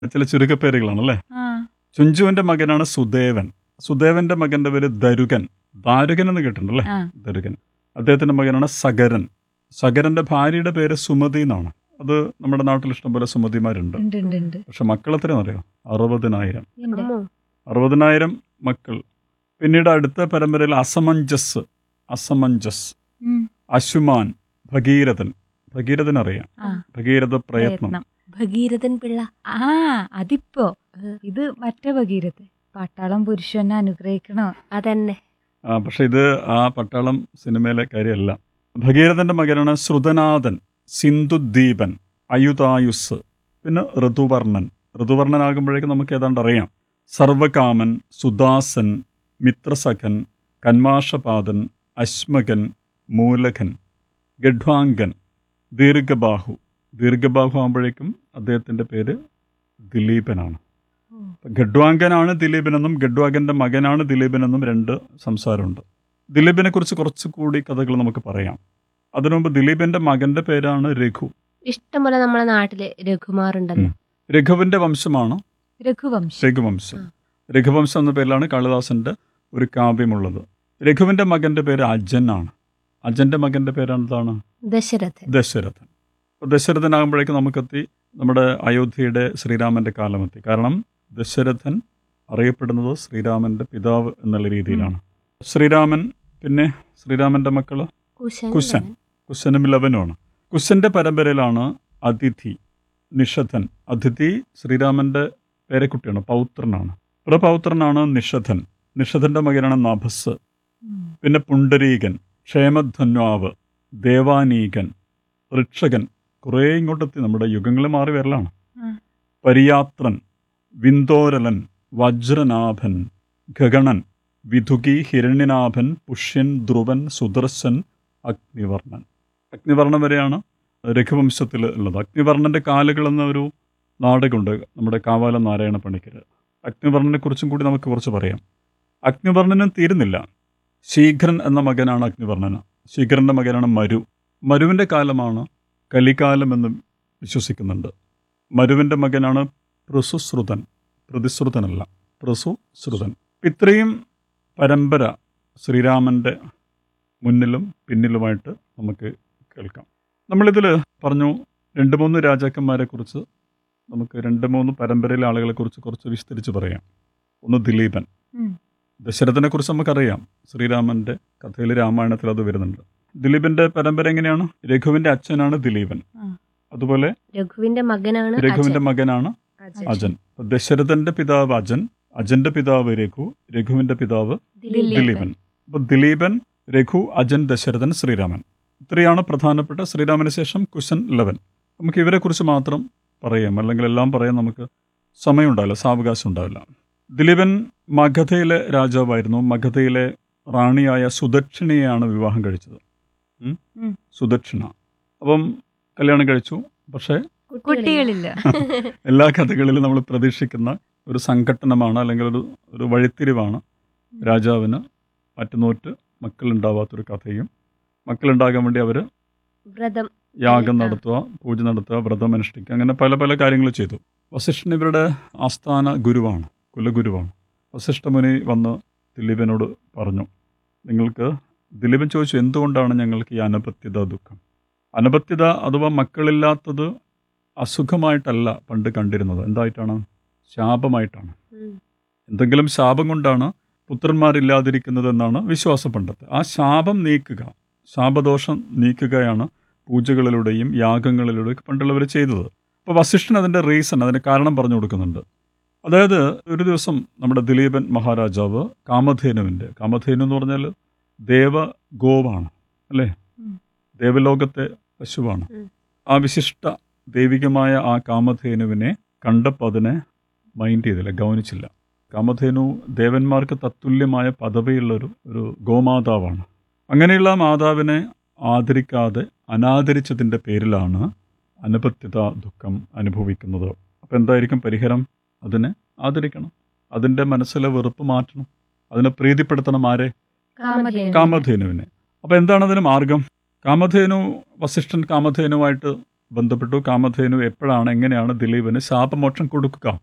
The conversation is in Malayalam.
ചില ചുരുക്കപ്പേരുകളാണ് അല്ലേ ആ ചുഞ്ചുവിന്റെ മകനാണ് സുദേവൻ സുദേവന്റെ മകന്റെ പേര് ദരുകൻ ദാരുകൻ എന്ന് കേട്ടിട്ടുണ്ടല്ലേ ആ ദരുകൻ അദ്ദേഹത്തിന്റെ മകനാണ് സഗരൻ സഗരന്റെ ഭാര്യയുടെ പേര് സുമതി എന്നാണ് അത് നമ്മുടെ നാട്ടിൽ ഇഷ്ടംപോലെ സുമതിമാരുണ്ട് ഉണ്ട് ഉണ്ട് ഉണ്ട് പക്ഷെ മക്കൾ എത്രയാണെന്ന് അറിയോ അറുപതിനായിരം ഉണ്ട്. അമ്മോ. അറുപതിനായിരം മക്കൾ പിന്നീട് അടുത്ത പരമ്പരയിൽ അസമഞ്ജസ് അസമഞ്ജസ് ഉം. അശുമാൻ ഭഗീരഥൻ ഭഗീരഥൻ അറിയാം ആ ഭഗീരഥ പ്രയത്നം പ്രയത്നം ഭഗീരഥൻ പിള്ള ആ അതിപ്പോ ഇത് മറ്റേ ഭഗീരഥ് പട്ടാളം പുരുഷനെ അനുഗ്രഹിക്കണോ അതന്നെ ആ പക്ഷെ ഇത് ആ പട്ടാളം സിനിമയിലെ കാര്യമല്ല ഭഗീരഥന്റെ മകനാണ് ശ്രുതനാഥൻ സിന്ധുദ്ദീപൻ അയുതായുസ് പിന്നെ ഋതുവർണൻ ഋതുവർണനാകുമ്പോഴേക്കും നമുക്ക് ഏതാണ്ട് അറിയാം സർവകാമൻ സുദാസൻ മിത്രസഖൻ കന്മാഷപാദൻ അശ്മകൻ മൂലകൻ ഗഡ്വാങ്കൻ ദീർഘബാഹു ദീർഘബാഹു ആകുമ്പോഴേക്കും അദ്ദേഹത്തിൻ്റെ പേര് ദിലീപനാണ് ഗഡ്വാങ്കനാണ് ദിലീപനെന്നും ഗഡ്വാങ്കന്റെ മകനാണ് ദിലീപനെന്നും രണ്ട് സംസാരമുണ്ട് ദിലീപിനെ കുറിച്ച് കുറച്ചുകൂടി കഥകൾ നമുക്ക് പറയാം അതിനു മുമ്പ് ദിലീപിന്റെ മകന്റെ പേരാണ് രഘു ഇഷ്ടംപോലെ നമ്മളെ നാട്ടില് രഘുമാർ ഉണ്ടല്ലോ രഘുവിന്റെ വംശമാണ് രഘുവംശം രഘുവംശം ആ. രഘുവംശം എന്ന പേരിലാണ് കാളിദാസന്റെ ഒരു കാവ്യമുള്ളത് രഘുവിന്റെ മകന്റെ പേര് അജനാണ് അജന്റെ മകന്റെ പേരാണ് എന്താണ് ദശരഥൻ ദശരഥൻ അപ്പോൾ ദശരഥനാകുമ്പോഴേക്കും നമുക്കെത്തി നമ്മുടെ അയോധ്യയുടെ ശ്രീരാമന്റെ കാലമെത്തി കാരണം ദശരഥൻ അറിയപ്പെടുന്നത് ശ്രീരാമന്റെ പിതാവ് എന്നുള്ള രീതിയിലാണ് ശ്രീരാമൻ പിന്നെ ശ്രീരാമന്റെ മക്കള് കുശൻ കുശൻ. കുശനും ലവനുമാണ് കുശന്റെ പരമ്പരയിലാണ് അതിഥി നിഷധൻ അതിഥി ശ്രീരാമന്റെ പേരക്കുട്ടിയാണ് പൗത്രനാണ് പ്രപൗത്രനാണ് നിഷധൻ നിഷധന്റെ മകനാണ് നഭസ് ഉം. പിന്നെ പുണ്ടരീകൻ ക്ഷേമധന്വാവ് ദേവാനീകൻ ഋക്ഷകൻ കുറേ ഇങ്ങോട്ടെത്തി നമ്മുടെ യുഗങ്ങൾ മാറി വരലാണ് ആ. പരിയാത്രൻ വിന്തോരലൻ വജ്രനാഭൻ ഗഗണൻ വിധുകി ഹിരണ്യനാഭൻ പുഷ്യൻ ധ്രുവൻ സുദർശൻ അഗ്നിവർണ്ണൻ അഗ്നിവർണ്ണൻ വരെയാണ് രഘുവംശത്തിൽ ഉള്ളത് അഗ്നിവർണ്ണന്റെ കാലുകൾ എന്ന ഒരു നാടകമുണ്ട് നമ്മുടെ കാവാലം നാരായണ പണിക്കർ അഗ്നിവർണ്ണനെ കുറിച്ചും കൂടി നമുക്ക് കുറച്ച് പറയാം അഗ്നിവർണ്ണനും തീരുന്നില്ല ശീഘ്രൻ എന്ന മകനാണ് അഗ്നിവർണ്ണന ശീഘ്രന്റെ മകനാണ് മരു മരുവിൻ്റെ കാലമാണ് കലികാലം എന്ന് വിശ്വസിക്കുന്നുണ്ട് മരുവിൻ്റെ മകനാണ് പൃസുശ്രുതൻ പ്രതിശ്രുതനല്ല പൃസുശ്രുതൻ ഇത്രയും പരമ്പര ശ്രീരാമൻ്റെ മുന്നിലും പിന്നിലുമായിട്ട് നമുക്ക് കേൾക്കാം നമ്മളിതിൽ പറഞ്ഞു രണ്ട് മൂന്ന് രാജാക്കന്മാരെ കുറിച്ച് നമുക്ക് രണ്ട് മൂന്ന് പരമ്പരയിലെ ആളുകളെ കുറിച്ച് കുറച്ച് വിസ്തരിച്ച് പറയാം ഒന്ന് ദിലീപൻ ഉം. ദശരഥനെ കുറിച്ച് നമുക്കറിയാം ശ്രീരാമന്റെ കഥയിൽ രാമായണത്തിൽ അത് വരുന്നുണ്ട് ദിലീപിന്റെ പരമ്പര എങ്ങനെയാണ് രഘുവിന്റെ അച്ഛനാണ് ദിലീപൻ ആ. അതുപോലെ രഘുവിന്റെ മകനാണ് രഘുവിന്റെ അജൻ. മകനാണ് അജൻ. അജൻ അപ്പൊ ദശരഥന്റെ പിതാവ് അജൻ അജന്റെ പിതാവ് രഘു രഘുവിന്റെ പിതാവ് ദിലീപൻ. ദിലീപൻ അപ്പൊ ദിലീപൻ രഘു അജൻ ദശരഥൻ ശ്രീരാമൻ ഇത്രയാണ് പ്രധാനപ്പെട്ട ശ്രീരാമന് ശേഷം കുശൻ ലവൻ നമുക്ക് ഇവരെ കുറിച്ച് മാത്രം പറയാം അല്ലെങ്കിൽ എല്ലാം പറയാൻ നമുക്ക് സമയമുണ്ടാവില്ല സാവകാശം ഉണ്ടാവില്ല ദിലീപൻ മഗധയിലെ രാജാവായിരുന്നു മഗധയിലെ റാണിയായ സുദക്ഷിണയെയാണ് വിവാഹം കഴിച്ചത് ഉം? ഉം. സുദക്ഷിണ അപ്പം കല്യാണം കഴിച്ചു പക്ഷേ കുട്ടികളില്ല എല്ലാ കഥകളിലും നമ്മൾ പ്രതീക്ഷിക്കുന്ന ഒരു സംഘട്ടനമാണ് അല്ലെങ്കിൽ ഒരു ഒരു വഴിത്തിരിവാണ് രാജാവിന് മറ്റുനോറ്റ് മക്കളുണ്ടാവാത്തൊരു കഥയും മക്കളുണ്ടാകാൻ വേണ്ടി അവർ വ്രതം യാഗം ആ. നടത്തുക പൂജ നടത്തുക വ്രതം അനുഷ്ഠിക്കുക അങ്ങനെ പല പല കാര്യങ്ങൾ ചെയ്തു വസിഷ്ഠൻ ഇവരുടെ ആസ്ഥാന ഗുരുവാണ് കുലഗുരുവാണ് വസിഷ്ഠമുനി വന്ന് ദിലീപനോട് പറഞ്ഞു നിങ്ങൾക്ക് ദിലീപൻ ചോദിച്ചു എന്തുകൊണ്ടാണ് ഞങ്ങൾക്ക് ഈ അനപത്യത ദുഃഖം അനപത്യത അഥവാ മക്കളില്ലാത്തത് അസുഖമായിട്ടല്ല പണ്ട് കണ്ടിരുന്നത് എന്തായിട്ടാണ് ശാപമായിട്ടാണ് ഉം. എന്തെങ്കിലും ശാപം കൊണ്ടാണ് പുത്രന്മാരില്ലാതിരിക്കുന്നത് എന്നാണ് വിശ്വാസം പണ്ടത്തെ ആ ശാപം നീക്കുക ശാപദോഷം നീക്കുകയാണ് പൂജകളിലൂടെയും യാഗങ്ങളിലൂടെയും പണ്ടുള്ളവർ ചെയ്തത് അപ്പോൾ വസിഷ്ഠൻ അതിൻ്റെ റീസൺ അതിൻ്റെ കാരണം പറഞ്ഞു കൊടുക്കുന്നുണ്ട് അതായത് ഒരു ദിവസം നമ്മുടെ ദിലീപൻ മഹാരാജാവ് കാമധേനുവിൻ്റെ കാമധേനു എന്ന് പറഞ്ഞാൽ ദേവഗോവാണ് അല്ലേ ഉം. ദേവലോകത്തെ പശുവാണ് ഉം. ആ വിശിഷ്ട ദൈവികമായ ആ കാമധേനുവിനെ കണ്ടപ്പോൾ അതിനെ മൈൻഡ് ചെയ്തില്ല ഗൗനിച്ചില്ല കാമധേനു ദേവന്മാർക്ക് തത്തുല്യമായ പദവിയുള്ളൊരു ഒരു ഗോമാതാവാണ് അങ്ങനെയുള്ള മാതാവിനെ ആദരിക്കാതെ അനാദരിച്ചതിൻ്റെ പേരിലാണ് അനപത്യത ദുഃഖം അനുഭവിക്കുന്നത് അപ്പം എന്തായിരിക്കും പരിഹാരം അതിനെ ആദരിക്കണം അതിൻ്റെ മനസ്സിലെ വെറുപ്പ് മാറ്റണം അതിനെ പ്രീതിപ്പെടുത്തണം ആരെ കാമധേനു. കാമധേനുവിനെ അപ്പം എന്താണ് അതിന് മാർഗം കാമധേനു വസിഷ്ഠൻ കാമധേനുവായിട്ട് ബന്ധപ്പെട്ടു കാമധേനു എപ്പോഴാണ് എങ്ങനെയാണ് ദിലീപിന് ശാപമോക്ഷം കൊടുക്കുക